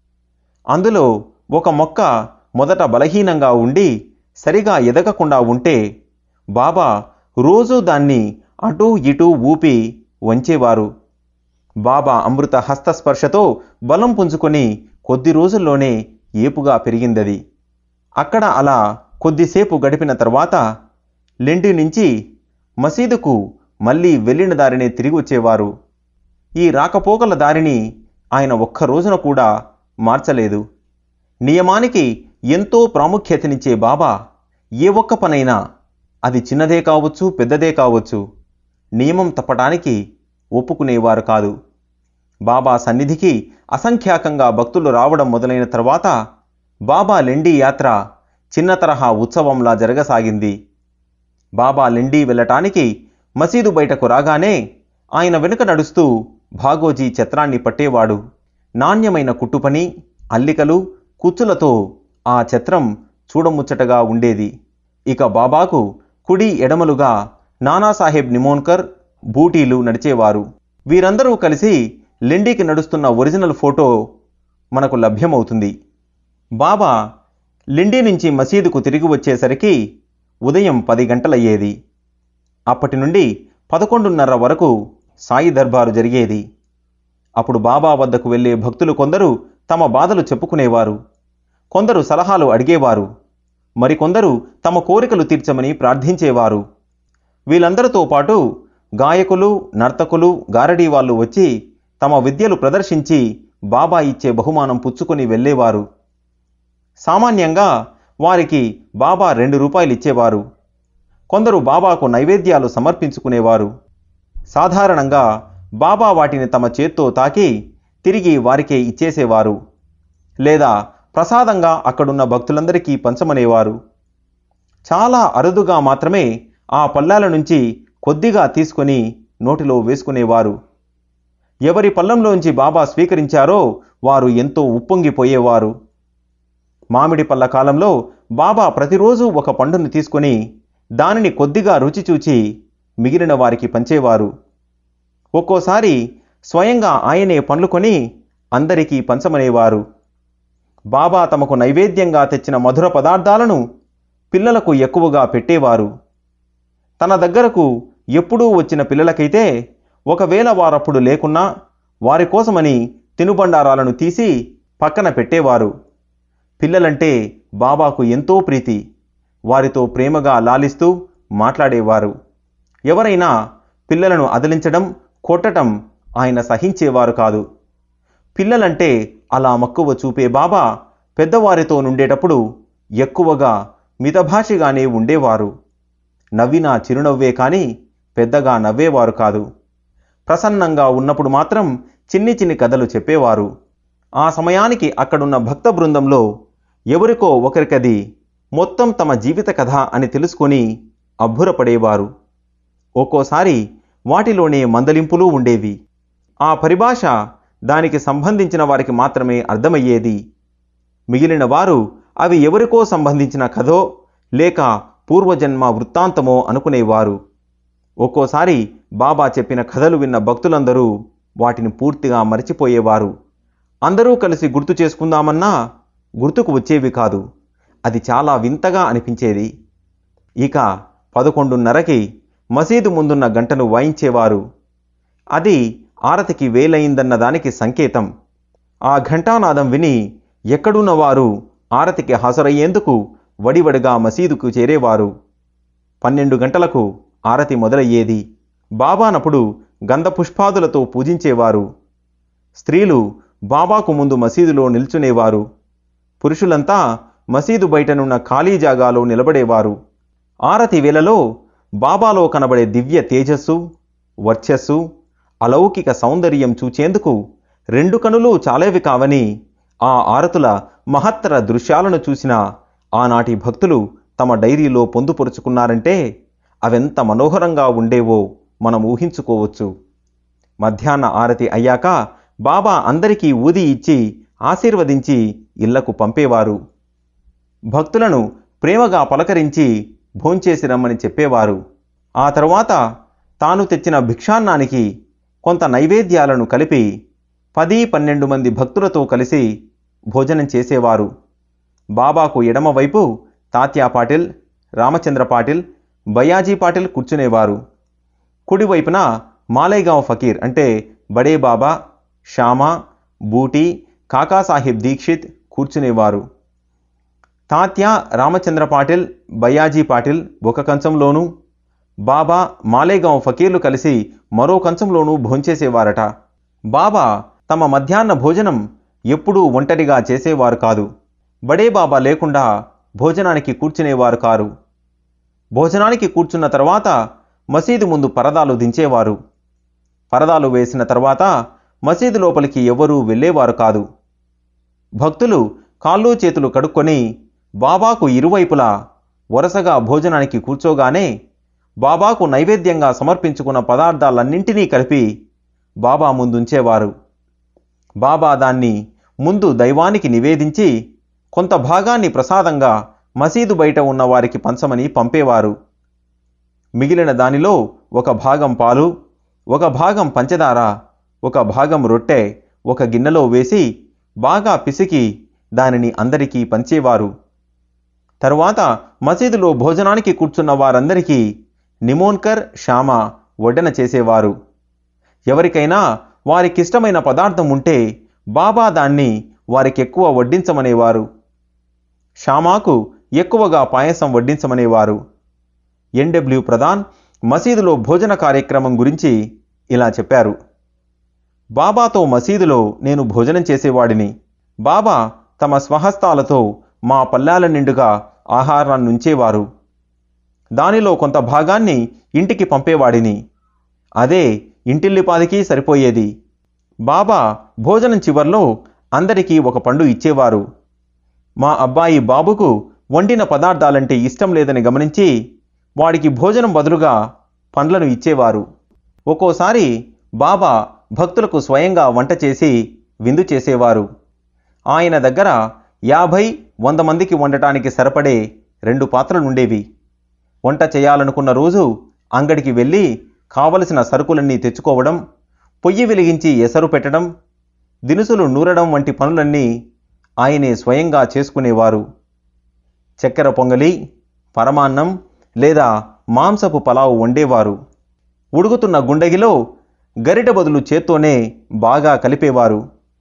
అందులో ఒక మొక్క మొదట బలహీనంగా ఉండి సరిగా ఎదగకుండా ఉంటే బాబా రోజూ దాన్ని అటూ ఇటూ ఊపి వంచేవారు బాబా అమృత హస్తస్పర్శతో బలం పుంజుకొని కొద్ది రోజుల్లోనే ఏపుగా పెరిగిందది అక్కడ అలా కొద్దిసేపు గడిపిన తర్వాత లెండి నుంచి మసీదుకు మళ్ళీ వెళ్ళిన దారినే తిరిగి వచ్చేవారు ఈ రాకపోకల దారిని ఆయన ఒక్క రోజున కూడా మార్చలేదు నియమానికి ఎంతో ప్రాముఖ్యతనిచ్చే బాబా ఏ ఒక్క పనైనా అది చిన్నదే కావచ్చు పెద్దదే కావచ్చు నియమం తప్పటానికి ఒప్పుకునేవారు కాదు బాబా సన్నిధికి అసంఖ్యాకంగా భక్తులు రావడం మొదలైన తర్వాత బాబా లెండి యాత్ర చిన్న తరహా ఉత్సవంలా జరగసాగింది బాబా లెండి వెళ్ళటానికి మసీదు బయటకు రాగానే ఆయన వెనుక నడుస్తూ భాగోజీ ఛత్రాన్ని పట్టేవాడు నాణ్యమైన కుట్టుపని అల్లికలు కుచ్చులతో ఆ ఛత్రం చూడముచ్చటగా ఉండేది ఇక బాబాకు కుడి ఎడమలుగా నానాసాహెబ్ నిమోన్కర్ బూటీలు నడిచేవారు వీరందరూ కలిసి లెండికి నడుస్తున్న ఒరిజినల్ ఫోటో మనకు లభ్యమవుతుంది బాబా లిండి నుంచి మసీదుకు తిరిగి వచ్చేసరికి ఉదయం పది గంటలయ్యేది అప్పటి నుండి పదకొండున్నర వరకు సాయి దర్బారు జరిగేది అప్పుడు బాబా వద్దకు వెళ్ళే భక్తులు కొందరు తమ బాధలు చెప్పుకునేవారు కొందరు సలహాలు అడిగేవారు మరికొందరు తమ కోరికలు తీర్చమని ప్రార్థించేవారు వీళ్ళందరితో పాటు గాయకులు నర్తకులు గారడీ వాళ్ళు వచ్చి తమ విద్యలు ప్రదర్శించి బాబా ఇచ్చే బహుమానం పుచ్చుకొని వెళ్ళేవారు సామాన్యంగా వారికి బాబా రెండు రూపాయలు ఇచ్చేవారు కొందరు బాబాకు నైవేద్యాలు సమర్పించుకునేవారు సాధారణంగా బాబా వాటిని తమ చేత్తో తాకి తిరిగి వారికే ఇచ్చేసేవారు లేదా ప్రసాదంగా అక్కడున్న భక్తులందరికీ పంచమనేవారు చాలా అరుదుగా మాత్రమే ఆ పళ్ళాల నుంచి కొద్దిగా తీసుకొని నోటిలో వేసుకునేవారు ఎవరి పళ్ళంలోంచి బాబా స్వీకరించారో వారు ఎంతో ఉప్పొంగిపోయేవారు మామిడి పళ్ళ కాలంలో బాబా ప్రతిరోజు ఒక పండును తీసుకొని దానిని కొద్దిగా రుచి చూచి మిగిలిన వారికి పంచేవారు ఒక్కోసారి స్వయంగా ఆయనే పండ్లు కొని అందరికీ పంచమనేవారు బాబా తమకు నైవేద్యంగా తెచ్చిన మధుర పదార్థాలను పిల్లలకు ఎక్కువగా పెట్టేవారు తన దగ్గరకు ఎప్పుడూ వచ్చిన పిల్లలకైతే ఒకవేళ వారప్పుడు లేకున్నా వారి కోసమని తినుబండారాలను తీసి పక్కన పెట్టేవారు పిల్లలంటే బాబాకు ఎంతో ప్రీతి వారితో ప్రేమగా లాలిస్తూ మాట్లాడేవారు ఎవరైనా పిల్లలను అదిలించడం కొట్టటం ఆయన సహించేవారు కాదు పిల్లలంటే అలా మక్కువ చూపే బాబా పెద్దవారితో నుండేటప్పుడు ఎక్కువగా మితభాషిగానే ఉండేవారు నవ్వినా చిరునవ్వే కాని పెద్దగా నవ్వేవారు కాదు ప్రసన్నంగా ఉన్నప్పుడు మాత్రం చిన్ని చిన్ని కథలు చెప్పేవారు ఆ సమయానికి అక్కడున్న భక్త బృందంలో ఎవరికో ఒకరికది మొత్తం తమ జీవిత కథ అని తెలుసుకొని అబ్బురపడేవారు ఒక్కోసారి వాటిలోనే మందలింపులు ఉండేవి ఆ పరిభాష దానికి సంబంధించిన వారికి మాత్రమే అర్థమయ్యేది మిగిలిన వారు అవి ఎవరికో సంబంధించిన కథో లేక పూర్వజన్మ వృత్తాంతమో అనుకునేవారు ఒక్కోసారి బాబా చెప్పిన కథలు విన్న భక్తులందరూ వాటిని పూర్తిగా మరిచిపోయేవారు అందరూ కలిసి గుర్తు చేసుకుందామన్నా గుర్తుకు వచ్చేవి కాదు అది చాలా వింతగా అనిపించేది ఇక పదకొండున్నరకి మసీదు ముందున్న గంటను వాయించేవారు అది ఆరతికి వేలయిందన్న దానికి సంకేతం ఆ ఘంటానాదం విని ఎక్కడున్న వారు ఆరతికి హాజరయ్యేందుకు వడివడిగా మసీదుకు చేరేవారు పన్నెండు గంటలకు ఆరతి మొదలయ్యేది బాబానప్పుడు గంధపుష్పాదులతో పూజించేవారు స్త్రీలు బాబాకు ముందు మసీదులో నిల్చునేవారు పురుషులంతా మసీదు బయటనున్న ఖాళీ జాగాలో నిలబడేవారు ఆరతి వేళలో బాబాలో కనబడే దివ్య తేజస్సు వర్చస్సు అలౌకిక సౌందర్యం చూచేందుకు రెండు కనులు చాలేవి కావని ఆ ఆరతుల మహత్తర దృశ్యాలను చూసిన ఆనాటి భక్తులు తమ డైరీలో పొందుపరుచుకున్నారంటే అవెంత మనోహరంగా ఉండేవో మనం ఊహించుకోవచ్చు మధ్యాహ్న ఆరతి అయ్యాక బాబా అందరికీ ఊది ఇచ్చి ఆశీర్వదించి ఇళ్లకు పంపేవారు భక్తులను ప్రేమగా పలకరించి భోంచేసి రమ్మని చెప్పేవారు ఆ తరువాత తాను తెచ్చిన భిక్షాన్నానికి కొంత నైవేద్యాలను కలిపి పది పన్నెండు మంది భక్తులతో కలిసి భోజనం చేసేవారు బాబాకు ఎడమవైపు తాత్యా పాటిల్ రామచంద్ర పాటిల్ బయాజీ పాటిల్ కూర్చునేవారు కుడివైపున మాలేగాంవ్ ఫకీర్ అంటే బడే బాబా శ్యామా బూటి కాకాసాహెబ్ దీక్షిత్ కూర్చునేవారు తాత్య రామచంద్ర పాటిల్ బయ్యాజీ పాటిల్ ఒక కంచంలోనూ బాబా మాలేగాం ఫకీర్లు కలిసి మరో కంచంలోనూ భోంచేసేవారట బాబా తమ మధ్యాహ్న భోజనం ఎప్పుడూ ఒంటరిగా చేసేవారు కాదు బడే బాబా లేకుండా భోజనానికి కూర్చునేవారు కారు భోజనానికి కూర్చున్న తర్వాత మసీదు ముందు పరదాలు దించేవారు పరదాలు వేసిన తర్వాత మసీదు లోపలికి ఎవరూ వెళ్ళేవారు కాదు భక్తులు కాళ్ళు చేతులు కడుక్కొని బాబాకు ఇరువైపులా వరుసగా భోజనానికి కూర్చోగానే బాబాకు నైవేద్యంగా సమర్పించుకున్న పదార్థాలన్నింటినీ కలిపి బాబా ముందుంచేవారు బాబా దాన్ని ముందు దైవానికి నివేదించి కొంత భాగాన్ని ప్రసాదంగా మసీదు బయట ఉన్న వారికి పంచమని పంపేవారు మిగిలిన దానిలో ఒక భాగం పాలు ఒక భాగం పంచదార ఒక భాగం రొట్టె ఒక గిన్నెలో వేసి బాగా పిసికి దానిని అందరికీ పంచేవారు తరువాత మసీదులో భోజనానికి కూర్చున్న వారందరికీ నిమోన్కర్ శ్యామ వడ్డన చేసేవారు ఎవరికైనా వారికిష్టమైన పదార్థం ఉంటే బాబా దాన్ని వారికెక్కువ వడ్డించమనేవారు శ్యామాకు ఎక్కువగా పాయసం వడ్డించమనేవారు ఎన్డబ్ల్యూ ప్రధాన్ మసీదులో భోజన కార్యక్రమం గురించి ఇలా చెప్పారు బాబాతో మసీదులో నేను భోజనం చేసేవాడిని బాబా తమ స్వహస్తాలతో మా పల్లాల నిండుగా ఆహారాన్ని ఉంచేవారు దానిలో కొంత భాగాన్ని ఇంటికి పంపేవాడిని అదే ఇంటిల్లిపాదికి సరిపోయేది బాబా భోజనం చివర్లో అందరికీ ఒక పండు ఇచ్చేవారు మా అబ్బాయి బాబుకు వండిన పదార్థాలంటే ఇష్టం లేదని గమనించి వాడికి భోజనం బదులుగా పండ్లను ఇచ్చేవారు ఒక్కోసారి బాబా భక్తులకు స్వయంగా వంట చేసి విందు చేసేవారు ఆయన దగ్గర యాభై వంద మందికి వండటానికి సరిపడే రెండు పాత్రలుండేవి వంట చేయాలనుకున్న రోజు అంగడికి వెళ్ళి కావలసిన సరుకులన్నీ తెచ్చుకోవడం పొయ్యి వెలిగించి ఎసరు పెట్టడం దినుసులు నూరడం వంటి పనులన్నీ ఆయనే స్వయంగా చేసుకునేవారు చక్కెర పొంగలి పరమాన్నం లేదా మాంసపు పలావు వండేవారు ఉడుకుతున్న గుండగిలో గరిట బదులు చేత్తోనే బాగా కలిపేవారు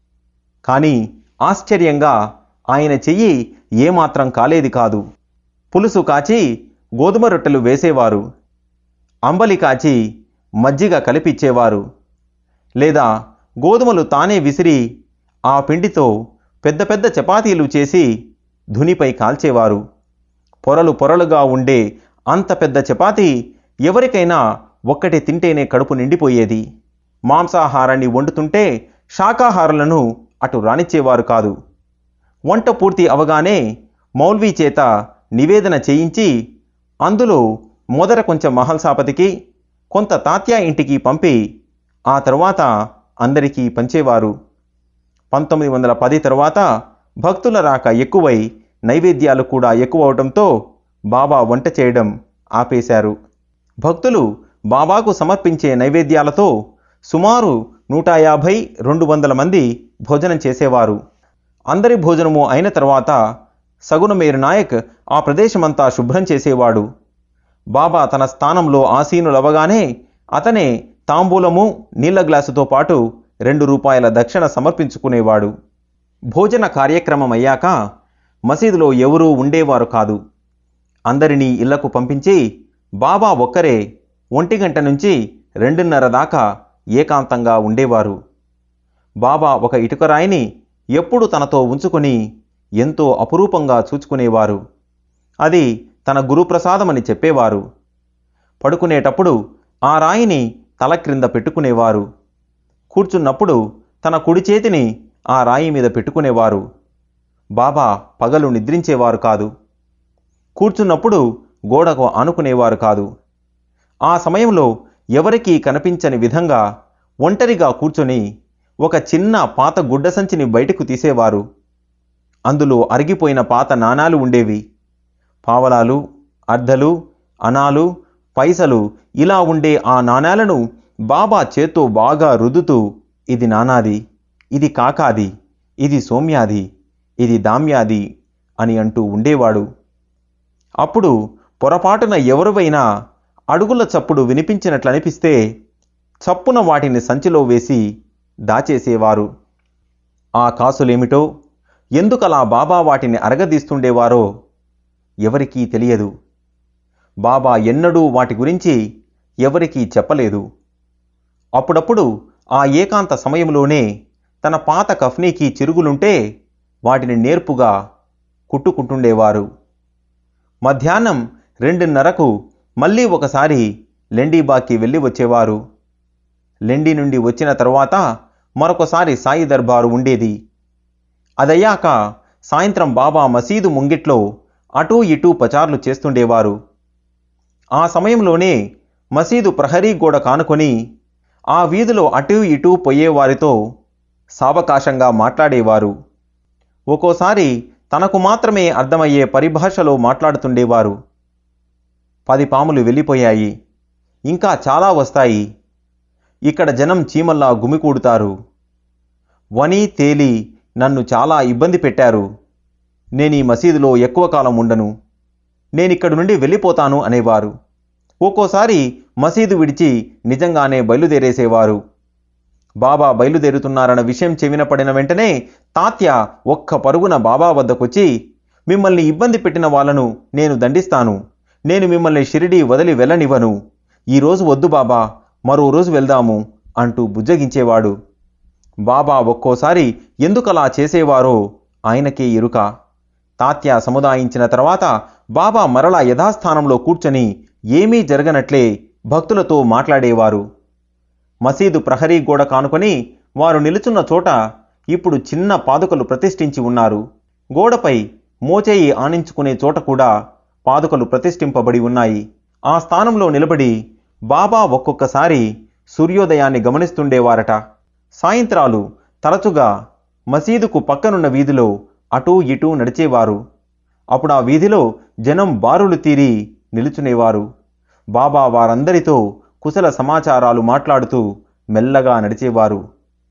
కానీ ఆశ్చర్యంగా ఆయన చెయ్యి ఏమాత్రం కాలేది కాదు పులుసు కాచి గోధుమ రొట్టెలు వేసేవారు అంబలి కాచి మజ్జిగ కలిపిచ్చేవారు లేదా గోధుమలు తానే విసిరి ఆ పిండితో పెద్ద పెద్ద చపాతీలు చేసి ధునిపై కాల్చేవారు పొరలు పొరలుగా ఉండే అంత పెద్ద చపాతీ ఎవరికైనా ఒక్కటి తింటేనే కడుపు నిండిపోయేది మాంసాహారాన్ని వండుతుంటే శాకాహారులను అటు రానిచ్చేవారు కాదు వంట పూర్తి అవగానే మౌల్వీ చేత నివేదన చేయించి అందులో మొదట కొంచెం మహల్సాపతికి కొంత తాత్యా ఇంటికి పంపి ఆ తరువాత అందరికీ పంచేవారు పంతొమ్మిది వందల పది తరువాత భక్తుల రాక ఎక్కువై నైవేద్యాలు కూడా ఎక్కువ అవడంతో బాబా వంట చేయడం ఆపేశారు భక్తులు బాబాకు సమర్పించే నైవేద్యాలతో సుమారు నూట యాభై రెండు వందల మంది భోజనం చేసేవారు అందరి భోజనము అయిన తర్వాత సగుణమేరు నాయక్ ఆ ప్రదేశమంతా శుభ్రం చేసేవాడు బాబా తన స్థానంలో ఆసీనులవగానే అతనే తాంబూలము నీళ్ల గ్లాసుతో పాటు రెండు రూపాయల దక్షిణ సమర్పించుకునేవాడు భోజన కార్యక్రమం అయ్యాక మసీదులో ఎవరూ ఉండేవారు కాదు అందరినీ ఇళ్లకు పంపించి బాబా ఒక్కరే ఒంటి గంట నుంచి రెండున్నర దాకా ఏకాంతంగా ఉండేవారు బాబా ఒక ఇటుకరాయిని ఎప్పుడు తనతో ఉంచుకొని ఎంతో అపురూపంగా చూచుకునేవారు అది తన గురుప్రసాదమని చెప్పేవారు పడుకునేటప్పుడు ఆ రాయిని తల క్రింద పెట్టుకునేవారు కూర్చున్నప్పుడు తన కుడి చేతిని ఆ రాయి మీద పెట్టుకునేవారు బాబా పగలు నిద్రించేవారు కాదు కూర్చున్నప్పుడు గోడకు ఆనుకునేవారు కాదు ఆ సమయంలో ఎవరికీ కనిపించని విధంగా ఒంటరిగా కూర్చొని ఒక చిన్న పాత గుడ్డ సంచిని బయటకు తీసేవారు అందులో అరిగిపోయిన పాత నాణాలు ఉండేవి పావలాలు అర్ధలు అనాలు పైసలు ఇలా ఉండే ఆ నాణాలను బాబా చేత్తో బాగా రుద్దుతూ ఇది నానాది ఇది కాకాది ఇది సోమ్యాది ఇది దామ్యాది అని అంటూ ఉండేవాడు అప్పుడు పొరపాటున ఎవరివైనా అడుగుల చప్పుడు వినిపించినట్లు అనిపిస్తే చప్పున వాటిని సంచిలో వేసి దాచేసేవారు ఆ కాసులేమిటో ఎందుకలా బాబా వాటిని అరగదీస్తుండేవారో ఎవరికీ తెలియదు బాబా ఎన్నడూ వాటి గురించి ఎవరికీ చెప్పలేదు అప్పుడప్పుడు ఆ ఏకాంత సమయంలోనే తన పాత కఫ్నీకి చిరుగులుంటే వాటిని నేర్పుగా కుట్టుకుంటుండేవారు మధ్యాహ్నం రెండున్నరకు మళ్ళీ ఒకసారి లెండీబాకి వెళ్ళి వచ్చేవారు లెండి నుండి వచ్చిన తరువాత మరొకసారి సాయి దర్బారు ఉండేది అదయ్యాక సాయంత్రం బాబా మసీదు ముంగిట్లో అటూ ఇటూ పచార్లు చేస్తుండేవారు ఆ సమయంలోనే మసీదు ప్రహరీ గోడ కానుకొని ఆ వీధిలో అటూ ఇటూ పోయేవారితో సావకాశంగా మాట్లాడేవారు ఒక్కోసారి తనకు మాత్రమే అర్థమయ్యే పరిభాషలో మాట్లాడుతుండేవారు పది పాములు వెళ్ళిపోయాయి ఇంకా చాలా వస్తాయి ఇక్కడ జనం చీమల్లా గుమికూడుతారు వని తేలి నన్ను చాలా ఇబ్బంది పెట్టారు నేను ఈ మసీదులో ఎక్కువ కాలం ఉండను నేనిక్కడి నుండి వెళ్ళిపోతాను అనేవారు ఒక్కోసారి మసీదు విడిచి నిజంగానే బయలుదేరేసేవారు బాబా బయలుదేరుతున్నారన్న విషయం చెవిన పడిన వెంటనే తాత్య ఒక్క పరుగున బాబా వద్దకొచ్చి మిమ్మల్ని ఇబ్బంది పెట్టిన వాళ్ళను నేను దండిస్తాను నేను మిమ్మల్ని షిరిడి వదిలి వెళ్ళనివ్వను ఈరోజు వద్దు బాబా మరో రోజు వెళ్దాము అంటూ బుజ్జగించేవాడు బాబా ఒక్కోసారి ఎందుకలా చేసేవారో ఆయనకే ఎరుక తాత్య సముదాయించిన తర్వాత బాబా మరలా యథాస్థానంలో కూర్చొని ఏమీ జరగనట్లే భక్తులతో మాట్లాడేవారు మసీదు ప్రహరీ గోడ కానుకొని వారు నిలుచున్న చోట ఇప్పుడు చిన్న పాదుకలు ప్రతిష్ఠించి ఉన్నారు గోడపై మోచేయి ఆనించుకునే చోట కూడా పాదుకలు ప్రతిష్ఠింపబడి ఉన్నాయి ఆ స్థానంలో నిలబడి బాబా ఒక్కొక్కసారి సూర్యోదయాన్ని గమనిస్తుండేవారట సాయంత్రాలు తరచుగా మసీదుకు పక్కనున్న వీధిలో అటూ ఇటూ నడిచేవారు అప్పుడు ఆ వీధిలో జనం బారులు తీరి నిలుచునేవారు బాబా వారందరితో కుశల సమాచారాలు మాట్లాడుతూ మెల్లగా నడిచేవారు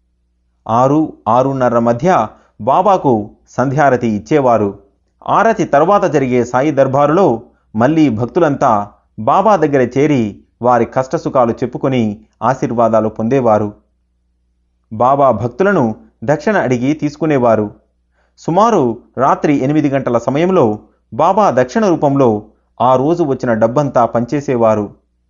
ఆరు ఆరున్నర మధ్య బాబాకు సంధ్యారతి ఇచ్చేవారు ఆరతి తర్వాత జరిగే సాయి దర్బారులో మళ్ళీ భక్తులంతా బాబా దగ్గర చేరి వారి కష్టసుఖాలు చెప్పుకొని ఆశీర్వాదాలు పొందేవారు బాబా భక్తులను దక్షిణ అడిగి తీసుకునేవారు సుమారు రాత్రి ఎనిమిది గంటల సమయంలో బాబా దక్షిణ రూపంలో ఆ రోజు వచ్చిన డబ్బంతా పంచేసేవారు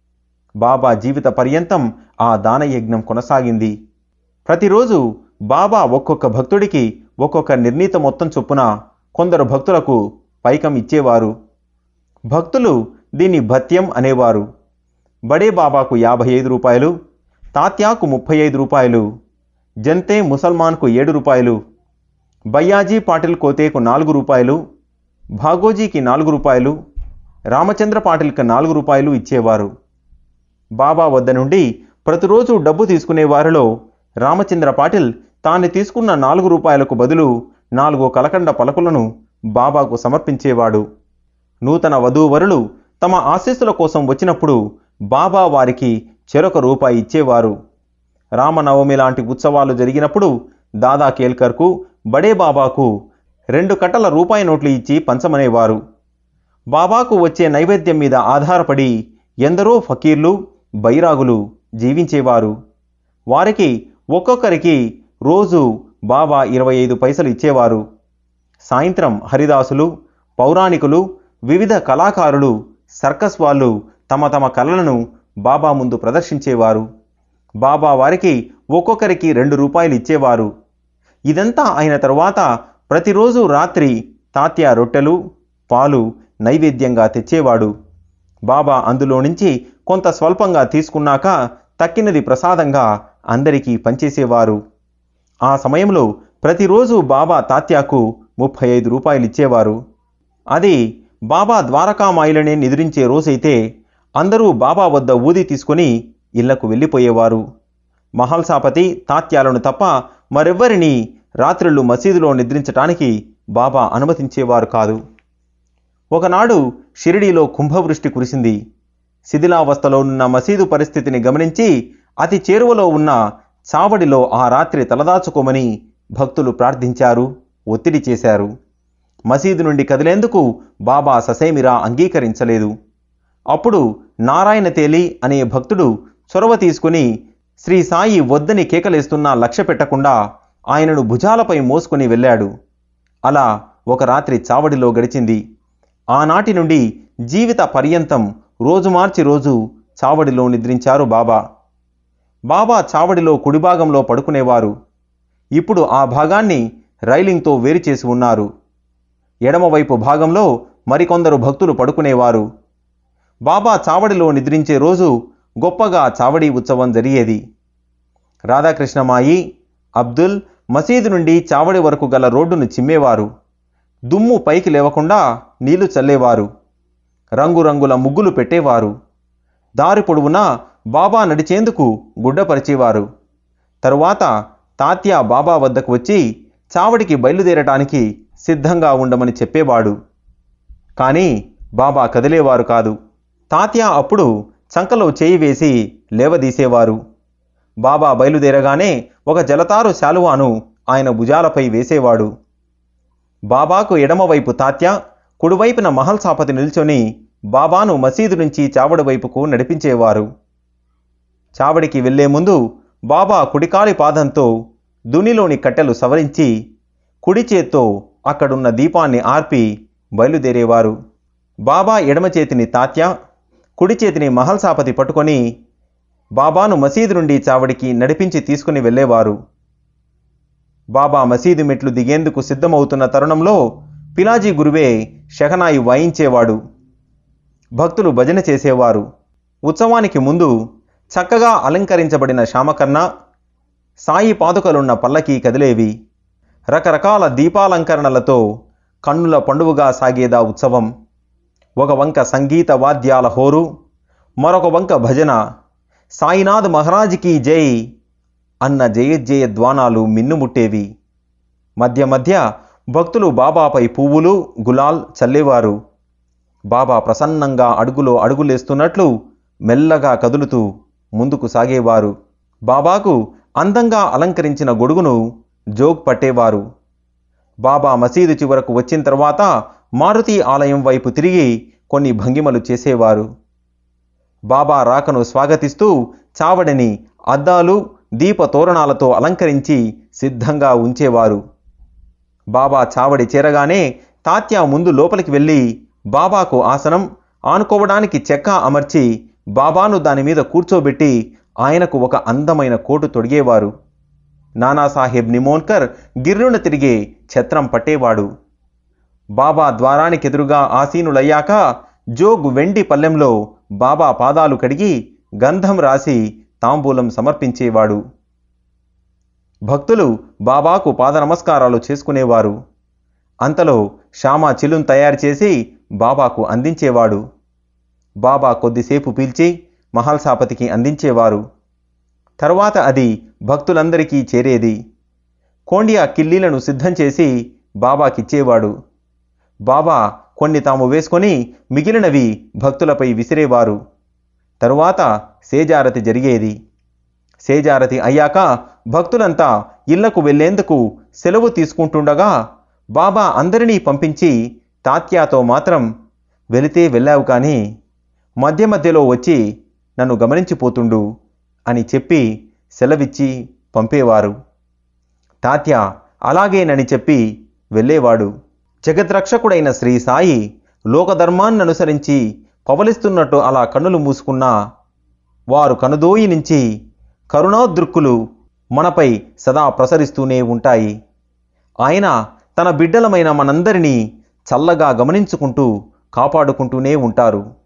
బాబా జీవిత పర్యంతం ఆ దానయజ్ఞం కొనసాగింది ప్రతిరోజు బాబా ఒక్కొక్క భక్తుడికి ఒక్కొక్క నిర్ణీత మొత్తం చొప్పున కొందరు భక్తులకు పైకం ఇచ్చేవారు భక్తులు దీన్ని భత్యం అనేవారు బడే బాబాకు యాభై ఐదు రూపాయలు తాత్యాకు ముప్పై ఐదు రూపాయలు జంతే ముసల్మాన్కు ఏడు రూపాయలు బయ్యాజీ పాటిల్ కోతేకు నాలుగు రూపాయలు భాగోజీకి నాలుగు రూపాయలు రామచంద్ర పాటిల్కి నాలుగు రూపాయలు ఇచ్చేవారు బాబా వద్ద నుండి ప్రతిరోజు డబ్బు తీసుకునే వారిలో రామచంద్ర పాటిల్ తాను తీసుకున్న నాలుగు రూపాయలకు బదులు నాలుగు కలకండ పలకలను బాబాకు సమర్పించేవాడు నూతన వధూవరులు తమ ఆశీస్సుల కోసం వచ్చినప్పుడు బాబా వారికి చెరొక రూపాయి ఇచ్చేవారు రామనవమి లాంటి ఉత్సవాలు జరిగినప్పుడు దాదా కేల్కర్కు బడే బాబాకు రెండు కట్టల రూపాయి నోట్లు ఇచ్చి పంచమనేవారు బాబాకు వచ్చే నైవేద్యం మీద ఆధారపడి ఎందరో ఫకీర్లు బైరాగులు జీవించేవారు వారికి ఒక్కొక్కరికి రోజు బాబా ఇరవై ఐదు పైసలు ఇచ్చేవారు సాయంత్రం హరిదాసులు పౌరాణికులు వివిధ కళాకారులు సర్కస్ వాళ్ళు తమ తమ కళలను బాబా ముందు ప్రదర్శించేవారు బాబా వారికి ఒక్కొక్కరికి రెండు రూపాయలు ఇచ్చేవారు ఇదంతా అయిన తరువాత ప్రతిరోజు రాత్రి తాత్య రొట్టెలు పాలు నైవేద్యంగా తెచ్చేవాడు బాబా అందులో నుంచి కొంత స్వల్పంగా తీసుకున్నాక తక్కినది ప్రసాదంగా అందరికీ పంచేసేవారు ఆ సమయంలో ప్రతిరోజు బాబా తాత్యాకు ముప్పై ఐదు రూపాయలు ఇచ్చేవారు అది బాబా ద్వారకామాయిలనే నిద్రించే రోజైతే అందరూ బాబా వద్ద ఊది తీసుకుని ఇళ్లకు వెళ్ళిపోయేవారు మహల్సాపతి తాత్యాలను తప్ప మరెవ్వరినీ రాత్రులు మసీదులో నిద్రించటానికి బాబా అనుమతించేవారు కాదు ఒకనాడు షిరిడీలో కుంభవృష్టి కురిసింది శిథిలావస్థలో ఉన్న మసీదు పరిస్థితిని గమనించి అతి చేరువలో ఉన్న చావడిలో ఆ రాత్రి తలదాచుకోమని భక్తులు ప్రార్థించారు ఒత్తిడి చేశారు మసీదు నుండి కదిలేందుకు బాబా ససేమిరా అంగీకరించలేదు అప్పుడు నారాయణ తేలి అనే భక్తుడు చొరవ తీసుకుని శ్రీ సాయి వద్దని కేకలేస్తున్నా లక్ష్య పెట్టకుండా ఆయనను భుజాలపై మోసుకుని వెళ్ళాడు అలా ఒక రాత్రి చావడిలో గడిచింది ఆనాటి నుండి జీవిత పర్యంతం రోజు మార్చి రోజు చావడిలో నిద్రించారు బాబా బాబా చావడిలో కుడిభాగంలో పడుకునేవారు ఇప్పుడు ఆ భాగాన్ని రైలింగ్తో వేరు చేసి ఉన్నారు ఎడమవైపు భాగంలో మరికొందరు భక్తులు పడుకునేవారు బాబా చావడిలో నిద్రించే రోజు గొప్పగా చావడి ఉత్సవం జరిగేది రాధాకృష్ణమాయి అబ్దుల్ మసీదు నుండి చావడి వరకు గల రోడ్డును చిమ్మేవారు దుమ్ము పైకి లేవకుండా నీళ్లు చల్లేవారు రంగురంగుల ముగ్గులు పెట్టేవారు దారి పొడవునా బాబా నడిచేందుకు గుడ్డపరిచేవారు తరువాత తాత్య బాబా వద్దకు వచ్చి చావడికి బయలుదేరటానికి సిద్ధంగా ఉండమని చెప్పేవాడు కానీ బాబా కదిలేవారు కాదు తాత్య అప్పుడు చంకలో చేయి వేసి లేవదీసేవారు బాబా బయలుదేరగానే ఒక జలతారు శాలువాను ఆయన భుజాలపై వేసేవాడు బాబాకు ఎడమవైపు తాత్య కుడివైపున మహల్సాపతి నిల్చొని బాబాను మసీదు నుంచి చావడి వైపుకు నడిపించేవారు చావడికి వెళ్లే ముందు బాబా కుడికాలి పాదంతో దునిలోని కట్టెలు సవరించి కుడి చేత్తో అక్కడున్న దీపాన్ని ఆర్పి బయలుదేరేవారు బాబా ఎడమ చేతిని తాత్య కుడి చేతిని మహల్సాపతి పట్టుకొని బాబాను మసీదు నుండి చావడికి నడిపించి తీసుకుని వెళ్ళేవారు బాబా మసీదు మెట్లు దిగేందుకు సిద్ధమవుతున్న తరుణంలో పిలాజీ గురువే షహనాయి వాయించేవాడు భక్తులు భజన చేసేవారు ఉత్సవానికి ముందు చక్కగా అలంకరించబడిన శామకర్ణ సాయి పాదుకలున్న పల్లకి కదిలేవి రకరకాల దీపాలంకరణలతో కన్నుల పండువగా సాగేదా ఉత్సవం ఒక వంక సంగీత వాద్యాల హోరు మరొక వంక భజన సాయినాథ్ మహారాజ్కి జై అన్న జయజయ ధ్వానాలు మిన్నుముట్టేవి మధ్య మధ్య భక్తులు బాబాపై పువ్వులు గులాల్ చల్లేవారు బాబా ప్రసన్నంగా అడుగులో అడుగులేస్తున్నట్లు మెల్లగా కదులుతూ ముందుకు సాగేవారు బాబాకు అందంగా అలంకరించిన గొడుగును జోగ్ పట్టేవారు బాబా మసీదు చివరకు వచ్చిన తర్వాత మారుతి ఆలయం వైపు తిరిగి కొన్ని భంగిమలు చేసేవారు బాబా రాకను స్వాగతిస్తూ చావడిని అద్దాలు దీప తోరణాలతో అలంకరించి సిద్ధంగా ఉంచేవారు బాబా చావడి చేరగానే తాత్య ముందు లోపలికి వెళ్ళి బాబాకు ఆసనం ఆనుకోవడానికి చెక్క అమర్చి బాబాను దాని మీద కూర్చోబెట్టి ఆయనకు ఒక అందమైన కోటు తొడిగేవారు నానాసాహెబ్ నిమోన్కర్ గిర్రున తిరిగే ఛత్రం పట్టేవాడు బాబా ద్వారానికెదురుగా ఆసీనులయ్యాక జోగ్ వెండి పల్లెంలో బాబా పాదాలు కడిగి గంధం రాసి తాంబూలం సమర్పించేవాడు భక్తులు బాబాకు పాద నమస్కారాలు చేసుకునేవారు అంతలో శ్యామా చిలుం తయారు చేసి బాబాకు అందించేవాడు బాబా కొద్దిసేపు పీల్చి మహల్సాపతికి అందించేవారు తరువాత అది భక్తులందరికీ చేరేది కోండియా కిల్లీలను సిద్ధం చేసి బాబాకిచ్చేవాడు బాబా కొన్ని తాము వేసుకొని మిగిలినవి భక్తులపై విసిరేవారు తరువాత సేజారతి జరిగేది సేజారతి అయ్యాక భక్తులంతా ఇళ్లకు వెళ్లేందుకు సెలవు తీసుకుంటుండగా బాబా అందరినీ పంపించి తాత్యాతో మాత్రం వెళితే వెళ్ళావు కానీ మధ్య మధ్యలో వచ్చి నన్ను గమనించిపోతుండు అని చెప్పి సెలవిచ్చి పంపేవారు తాత్య అలాగేనని చెప్పి వెళ్ళేవాడు జగద్రక్షకుడైన శ్రీ సాయి లోకధర్మాన్ననుసరించి పవలిస్తున్నట్టు అలా కన్నులు మూసుకున్నా వారు కనుదోయి నుంచి కరుణాదృక్కులు మనపై సదా ప్రసరిస్తూనే ఉంటాయి ఆయన తన బిడ్డలమైన మనందరినీ చల్లగా గమనించుకుంటూ కాపాడుకుంటూనే ఉంటారు